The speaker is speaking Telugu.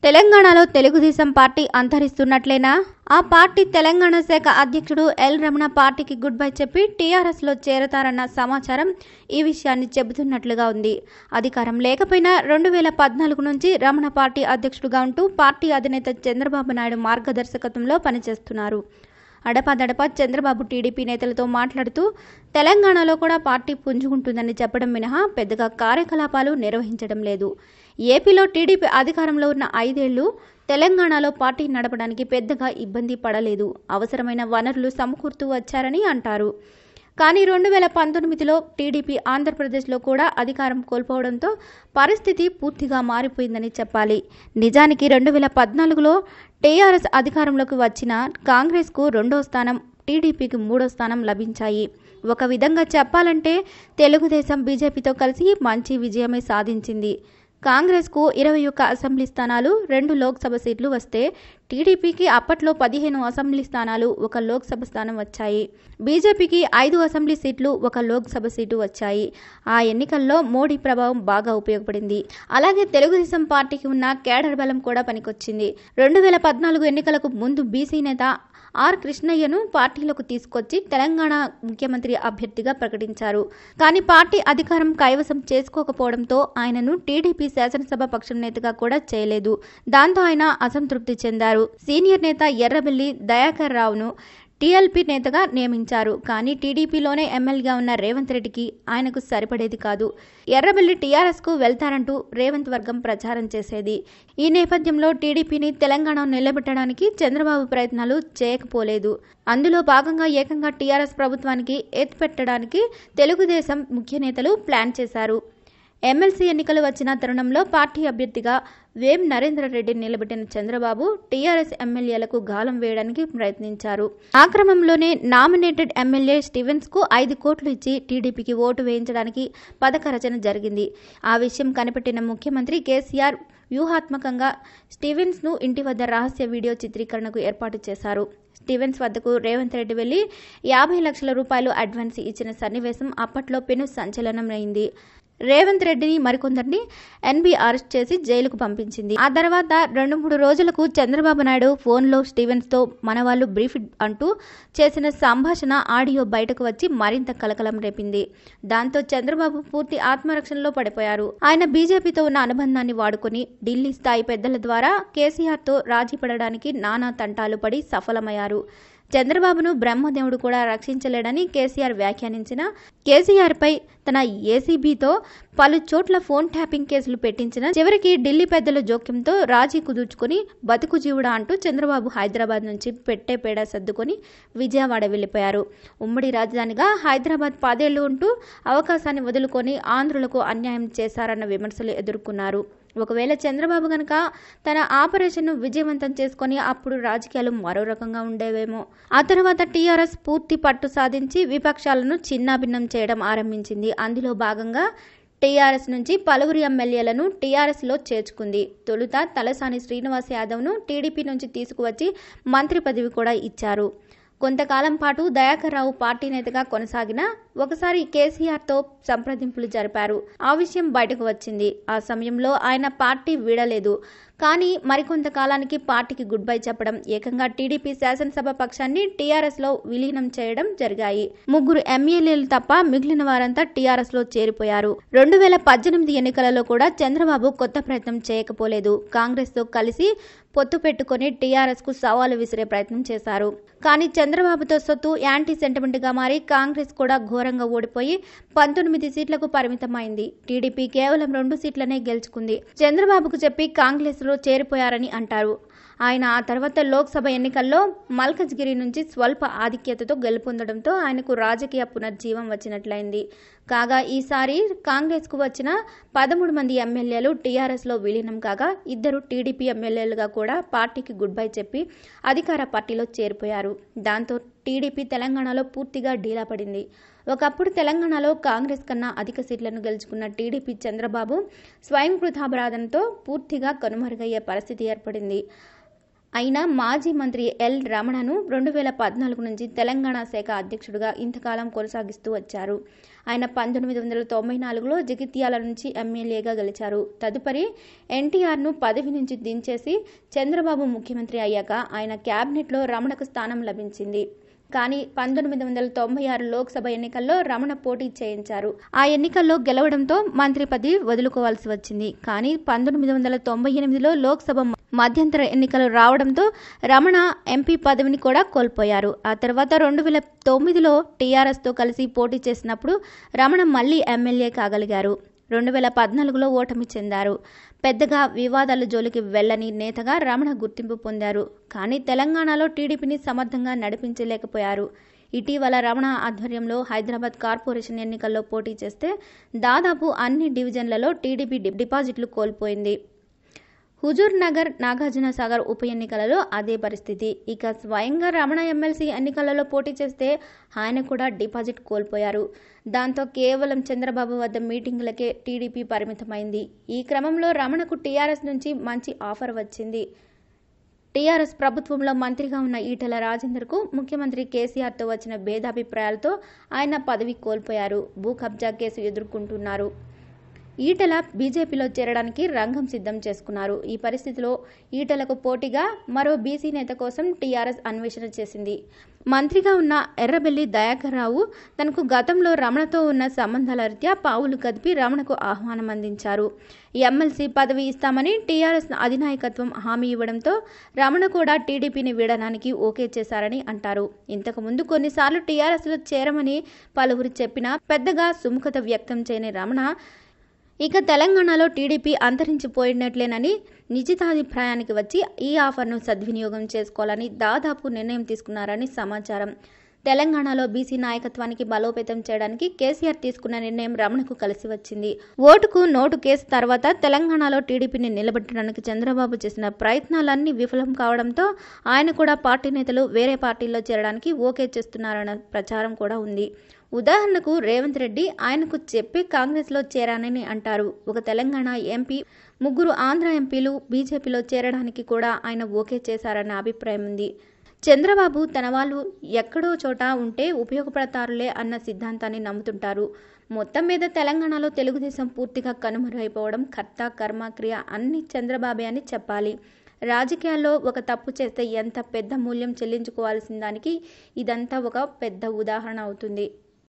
తెలంగాణలో తెలుగుదేశం పార్టీ అంతరిస్తున్నట్లేనా ఆ పార్టీ తెలంగాణ శాఖ అధ్యక్షుడు ఎల్ రమణ పార్టీకి గుడ్ బై చెప్పి టీఆర్ఎస్లో చేరతారన్న సమాచారం ఈ విషయాన్ని చెబుతున్నట్లుగా ఉంది అధికారం లేకపోయినా రెండు వేల పద్నాలుగు నుంచి రమణ పార్టీ అధ్యక్షుడుగా ఉంటూ పార్టీ అధినేత చంద్రబాబు నాయుడు మార్గదర్శకత్వంలో పనిచేస్తున్నారు అడపాదడపా చంద్రబాబు టీడీపీ నేతలతో మాట్లాడుతూ తెలంగాణలో కూడా పార్టీ పుంజుకుంటుందని చెప్పడం మినహా పెద్దగా కార్యకలాపాలు నిర్వహించడం లేదు ఏపీలో టీడీపీ అధికారంలో ఉన్న ఐదేళ్లు తెలంగాణలో పార్టీ నడపడానికి పెద్దగా ఇబ్బంది పడలేదు అవసరమైన వనరులు సమకూరుతూ వచ్చారని అంటారు కానీ రెండు వేల పంతొమ్మిదిలో టీడీపీ ఆంధ్రప్రదేశ్లో కూడా అధికారం కోల్పోవడంతో పరిస్థితి పూర్తిగా మారిపోయిందని చెప్పాలి నిజానికి రెండు వేల పద్నాలుగులో టీఆర్ఎస్ అధికారంలోకి వచ్చిన కాంగ్రెస్కు రెండో స్థానం టీడీపీకి మూడో స్థానం లభించాయి ఒక విధంగా చెప్పాలంటే తెలుగుదేశం బీజేపీతో కలిసి మంచి విజయమే సాధించింది కాంగ్రెస్కు ఇరవై ఒక్క అసెంబ్లీ స్థానాలు రెండు లోక్సభ సీట్లు వస్తే టీడీపీకి అప్పట్లో పదిహేను అసెంబ్లీ స్థానాలు ఒక లోక్సభ స్థానం వచ్చాయి బీజేపీకి ఐదు అసెంబ్లీ సీట్లు ఒక లోక్సభ సీటు వచ్చాయి ఆ ఎన్నికల్లో మోడీ ప్రభావం బాగా ఉపయోగపడింది అలాగే తెలుగుదేశం పార్టీకి ఉన్న కేడర్ బలం కూడా పనికొచ్చింది రెండు వేల పద్నాలుగు ఎన్నికలకు ముందు బీసీ నేత ఆర్ కృష్ణయ్యను పార్టీలోకి తీసుకొచ్చి తెలంగాణ ముఖ్యమంత్రి అభ్యర్థిగా ప్రకటించారు కానీ పార్టీ అధికారం కైవసం చేసుకోకపోవడంతో ఆయనను టీడీపీ శాసనసభ పక్షం నేతగా కూడా చేయలేదు దాంతో ఆయన అసంతృప్తి చెందారు సీనియర్ నేత ఎర్రబెల్లి దయాకర్ రావును టీఎల్పీ నేతగా నియమించారు కానీ టీడీపీలోనే ఎమ్మెల్యేగా ఉన్న రేవంత్ రెడ్డికి ఆయనకు సరిపడేది కాదు ఎర్రబెల్లి టీఆర్ఎస్కు వెళ్తారంటూ రేవంత్ వర్గం ప్రచారం చేసేది ఈ నేపథ్యంలో టీడీపీని తెలంగాణ నిలబెట్టడానికి చంద్రబాబు ప్రయత్నాలు చేయకపోలేదు అందులో భాగంగా ఏకంగా టీఆర్ఎస్ ప్రభుత్వానికి ఎత్తిపెట్టడానికి తెలుగుదేశం ముఖ్య నేతలు ప్లాన్ చేశారు ఎమ్మెల్సీ ఎన్నికలు వచ్చిన తరుణంలో పార్టీ అభ్యర్థిగా వేం నరేంద్ర రెడ్డిని నిలబెట్టిన చంద్రబాబు టీఆర్ఎస్ ఎమ్మెల్యేలకు గాలం వేయడానికి ప్రయత్నించారు ఆ క్రమంలోనే నామినేటెడ్ ఎమ్మెల్యే స్టీవెన్స్ కు ఐదు కోట్లు ఇచ్చి టీడీపీకి ఓటు వేయించడానికి పథక రచన జరిగింది ఆ విషయం కనిపెట్టిన ముఖ్యమంత్రి కేసీఆర్ వ్యూహాత్మకంగా స్టీవెన్స్ ను ఇంటి వద్ద రహస్య వీడియో చిత్రీకరణకు ఏర్పాటు చేశారు స్టీవెన్స్ వద్దకు రేవంత్ రెడ్డి వెళ్లి యాభై లక్షల రూపాయలు అడ్వాన్స్ ఇచ్చిన సన్నివేశం అప్పట్లో పెను సంచలనమైంది రేవంత్ రెడ్డిని మరికొందరిని ఎన్బి అరెస్ట్ చేసి జైలుకు పంపించింది ఆ తర్వాత రెండు మూడు రోజులకు చంద్రబాబు నాయుడు ఫోన్లో స్టీవెన్స్ తో మన వాళ్ళు బ్రీఫ్ అంటూ చేసిన సంభాషణ ఆడియో బయటకు వచ్చి మరింత కలకలం రేపింది దాంతో చంద్రబాబు పూర్తి ఆత్మరక్షణలో పడిపోయారు ఆయన బీజేపీతో ఉన్న అనుబంధాన్ని వాడుకుని ఢిల్లీ స్థాయి పెద్దల ద్వారా కేసీఆర్తో రాజీ పడడానికి నానా తంటాలు పడి సఫలమయ్యారు చంద్రబాబును బ్రహ్మదేవుడు కూడా రక్షించలేడని కేసీఆర్ వ్యాఖ్యానించిన కేసీఆర్పై తన ఏసీబీతో పలు చోట్ల ఫోన్ ట్యాపింగ్ కేసులు పెట్టించిన చివరికి ఢిల్లీ పెద్దల జోక్యంతో రాజీ కుదుర్చుకుని బతుకు జీవుడా అంటూ చంద్రబాబు హైదరాబాద్ నుంచి పెట్టే పేడ సర్దుకొని విజయవాడ వెళ్లిపోయారు ఉమ్మడి రాజధానిగా హైదరాబాద్ పదేళ్లు ఉంటూ అవకాశాన్ని వదులుకొని ఆంధ్రులకు అన్యాయం చేశారన్న విమర్శలు ఎదుర్కొన్నారు ఒకవేళ చంద్రబాబు గనక తన ఆపరేషన్ను విజయవంతం చేసుకొని అప్పుడు రాజకీయాలు మరో రకంగా ఉండేవేమో ఆ తర్వాత టీఆర్ఎస్ పూర్తి పట్టు సాధించి విపక్షాలను చిన్నాభిన్నం చేయడం ఆరంభించింది అందులో భాగంగా టీఆర్ఎస్ నుంచి పలువురు ఎమ్మెల్యేలను టీఆర్ఎస్లో చేర్చుకుంది తొలుత తలసాని శ్రీనివాస్ యాదవ్ను టీడీపీ నుంచి తీసుకువచ్చి మంత్రి పదవి కూడా ఇచ్చారు కొంతకాలం పాటు దయాకర్ రావు పార్టీ నేతగా కొనసాగిన ఒకసారి కేసీఆర్తో సంప్రదింపులు జరిపారు ఆ విషయం బయటకు వచ్చింది ఆ సమయంలో ఆయన పార్టీ వీడలేదు కానీ మరికొంత కాలానికి పార్టీకి గుడ్ బై చెప్పడం ఏకంగా టీడీపీ శాసనసభ పక్షాన్ని టీఆర్ఎస్ లో విలీనం చేయడం జరిగాయి ముగ్గురు ఎమ్మెల్యేలు తప్ప మిగిలిన వారంతా టీఆర్ఎస్ లో చేరిపోయారు రెండు వేల పద్దెనిమిది ఎన్నికలలో కూడా చంద్రబాబు కొత్త ప్రయత్నం చేయకపోలేదు కాంగ్రెస్ తో కలిసి పొత్తు పెట్టుకుని టీఆర్ఎస్ కు సవాలు విసిరే ప్రయత్నం చేశారు కానీ చంద్రబాబుతో సొత్తు యాంటీ సెంటిమెంట్ గా మారి కాంగ్రెస్ కూడా ఘోరంగా ఓడిపోయి పంతొమ్మిది సీట్లకు పరిమితమైంది టీడీపీ కేవలం రెండు సీట్లనే గెలుచుకుంది చంద్రబాబుకు చెప్పి కాంగ్రెస్ లో చేరిపోయారని అంటారు ఆయన ఆ తర్వాత లోక్సభ ఎన్నికల్లో మల్కజ్గిరి నుంచి స్వల్ప ఆధిక్యతతో గెలుపొందడంతో ఆయనకు రాజకీయ పునర్జీవం వచ్చినట్లయింది కాగా ఈసారి కాంగ్రెస్కు వచ్చిన పదమూడు మంది ఎమ్మెల్యేలు టీఆర్ఎస్లో విలీనం కాగా ఇద్దరు టీడీపీ ఎమ్మెల్యేలుగా కూడా పార్టీకి గుడ్ బై చెప్పి అధికార పార్టీలో చేరిపోయారు దాంతో టీడీపీ తెలంగాణలో పూర్తిగా డీలా పడింది ఒకప్పుడు తెలంగాణలో కాంగ్రెస్ కన్నా అధిక సీట్లను గెలుచుకున్న టీడీపీ చంద్రబాబు స్వయం కృతాపరాధంతో పూర్తిగా కనుమరుగయ్యే పరిస్థితి ఏర్పడింది అయిన మాజీ మంత్రి ఎల్ రమణను రెండు వేల పద్నాలుగు నుంచి తెలంగాణ శాఖ అధ్యక్షుడిగా ఇంతకాలం కొనసాగిస్తూ వచ్చారు ఆయన పంతొమ్మిది వందల తొంభై నాలుగులో జగిత్యాల నుంచి ఎమ్మెల్యేగా గెలిచారు తదుపరి ఎన్టీఆర్ను పదవి నుంచి దించేసి చంద్రబాబు ముఖ్యమంత్రి అయ్యాక ఆయన క్యాబినెట్లో రమణకు స్థానం లభించింది కానీ పంతొమ్మిది వందల తొంభై ఆరు లోక్సభ ఎన్నికల్లో రమణ పోటీ చేయించారు ఆ ఎన్నికల్లో గెలవడంతో మంత్రి పదవి వదులుకోవాల్సి వచ్చింది కానీ పంతొమ్మిది వందల తొంభై ఎనిమిదిలో లోక్సభ మధ్యంతర ఎన్నికలు రావడంతో రమణ ఎంపీ పదవిని కూడా కోల్పోయారు ఆ తర్వాత రెండు వేల తొమ్మిదిలో టీఆర్ఎస్తో కలిసి పోటీ చేసినప్పుడు రమణ మళ్లీ ఎమ్మెల్యే కాగలిగారు రెండు వేల పద్నాలుగులో ఓటమి చెందారు పెద్దగా వివాదాల జోలికి వెళ్లని నేతగా రమణ గుర్తింపు పొందారు కానీ తెలంగాణలో టీడీపీని సమర్థంగా నడిపించలేకపోయారు ఇటీవల రమణ ఆధ్వర్యంలో హైదరాబాద్ కార్పొరేషన్ ఎన్నికల్లో పోటీ చేస్తే దాదాపు అన్ని డివిజన్లలో టీడీపీ డిపాజిట్లు కోల్పోయింది హుజూర్ నగర్ నాగార్జున సాగర్ ఉప ఎన్నికలలో అదే పరిస్థితి ఇక స్వయంగా రమణ ఎమ్మెల్సీ ఎన్నికలలో పోటీ చేస్తే ఆయన కూడా డిపాజిట్ కోల్పోయారు దాంతో కేవలం చంద్రబాబు వద్ద మీటింగులకే టీడీపీ పరిమితమైంది ఈ క్రమంలో రమణకు టీఆర్ఎస్ నుంచి మంచి ఆఫర్ వచ్చింది టీఆర్ఎస్ ప్రభుత్వంలో మంత్రిగా ఉన్న ఈటెల రాజేందర్కు ముఖ్యమంత్రి కేసీఆర్తో వచ్చిన భేదాభిప్రాయాలతో ఆయన పదవి కోల్పోయారు భూ కబ్జా కేసు ఎదుర్కొంటున్నారు ఈటెల బీజేపీలో చేరడానికి రంగం సిద్ధం చేసుకున్నారు ఈ పరిస్థితిలో ఈటెలకు పోటీగా మరో బీసీ నేత కోసం టీఆర్ఎస్ అన్వేషణ చేసింది మంత్రిగా ఉన్న ఎర్రబెల్లి దయాకర్ రావు తనకు గతంలో రమణతో ఉన్న సంబంధాల రీత్యా పావులు కదిపి రమణకు ఆహ్వానం అందించారు ఎమ్మెల్సీ పదవి ఇస్తామని టీఆర్ఎస్ అధినాయకత్వం హామీ ఇవ్వడంతో రమణ కూడా టీడీపీని వీడడానికి ఓకే చేశారని అంటారు ఇంతకు ముందు కొన్నిసార్లు టీఆర్ఎస్లో చేరమని పలువురు చెప్పినా పెద్దగా సుముఖత వ్యక్తం చేయని రమణ ఇక తెలంగాణలో టీడీపీ అంతరించిపోయినట్లేనని నిశ్చితాభిప్రాయానికి వచ్చి ఈ ఆఫర్ను సద్వినియోగం చేసుకోవాలని దాదాపు నిర్ణయం తీసుకున్నారని సమాచారం తెలంగాణలో బీసీ నాయకత్వానికి బలోపేతం చేయడానికి కేసీఆర్ తీసుకున్న నిర్ణయం రమణకు కలిసి వచ్చింది ఓటుకు నోటు కేసు తర్వాత తెలంగాణలో టీడీపీని నిలబెట్టడానికి చంద్రబాబు చేసిన ప్రయత్నాలన్నీ విఫలం కావడంతో ఆయన కూడా పార్టీ నేతలు వేరే పార్టీల్లో చేరడానికి ఓకే చేస్తున్నారన్న ప్రచారం కూడా ఉంది ఉదాహరణకు రేవంత్ రెడ్డి ఆయనకు చెప్పి కాంగ్రెస్లో చేరానని అంటారు ఒక తెలంగాణ ఎంపీ ముగ్గురు ఆంధ్ర ఎంపీలు బీజేపీలో చేరడానికి కూడా ఆయన ఓకే చేశారన్న అభిప్రాయం ఉంది చంద్రబాబు తన వాళ్ళు ఎక్కడో చోట ఉంటే ఉపయోగపడతారులే అన్న సిద్ధాంతాన్ని నమ్ముతుంటారు మొత్తం మీద తెలంగాణలో తెలుగుదేశం పూర్తిగా కనుమరుగైపోవడం కర్త కర్మ క్రియ అన్ని చంద్రబాబే అని చెప్పాలి రాజకీయాల్లో ఒక తప్పు చేస్తే ఎంత పెద్ద మూల్యం చెల్లించుకోవాల్సిన దానికి ఇదంతా ఒక పెద్ద ఉదాహరణ అవుతుంది